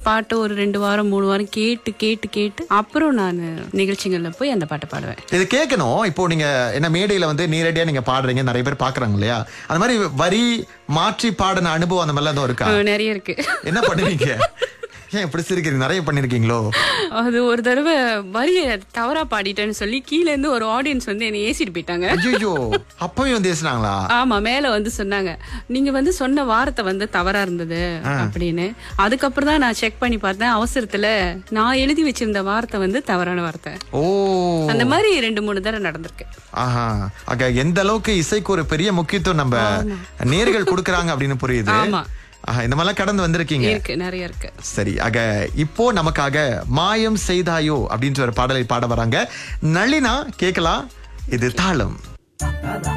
பாட்டை ஒரு ரெண்டு வாரம் மூணு வாரம் கேட்டு கேட்டு கேட்டு அப்புறம் நான் நிகழ்ச்சிகள்ல போய் அந்த பாட்டை பாடுவேன் இது கேட்கணும் இப்போ நீங்க என்ன மேடையில வந்து நேரடியா நீங்க பாடுறீங்க நிறைய பேர் பாக்குறாங்க இல்லையா அந்த மாதிரி வரி மாற்றி பாடின அனுபவம் அந்த மாதிரிலாம் எதுவும் இருக்கா அஹ் நிறைய இருக்கு என்ன பண்ணுவீங்க ஏன் இப்படி சிரிக்கிறீங்க நிறைய பண்ணிருக்கீங்களோ அது ஒரு தடவை வரிய தவறா பாடிட்டேன்னு சொல்லி கீழ இருந்து ஒரு ஆடியன்ஸ் வந்து என்னை ஏசிட்டு போயிட்டாங்க ஐயோ அப்பவே வந்து பேசுனாங்களா ஆமா மேல வந்து சொன்னாங்க நீங்க வந்து சொன்ன வார்த்தை வந்து தவறா இருந்தது அப்படின்னு அதுக்கப்புறம் தான் நான் செக் பண்ணி பார்த்தேன் அவசரத்துல நான் எழுதி வச்சிருந்த வார்த்தை வந்து தவறான வார்த்தை ஓ அந்த மாதிரி ரெண்டு மூணு தடவை நடந்திருக்கு ஆஹா ஆக எந்த அளவுக்கு இசைக்கு ஒரு பெரிய முக்கியத்துவம் நம்ம நேர்கள் கொடுக்கறாங்க அப்படின்னு புரியுது ஆமா. ஆஹா, இந்த மாதிரிலாம் கடந்து வந்திருக்கீங்க இருக்கு நிறைய இருக்கு சரி ஆக இப்போ நமக்காக மாயம் செய்தாயோ அப்படின்ற ஒரு பாடலை பாட வராங்க நளினா கேட்கலாம் இது தாளம்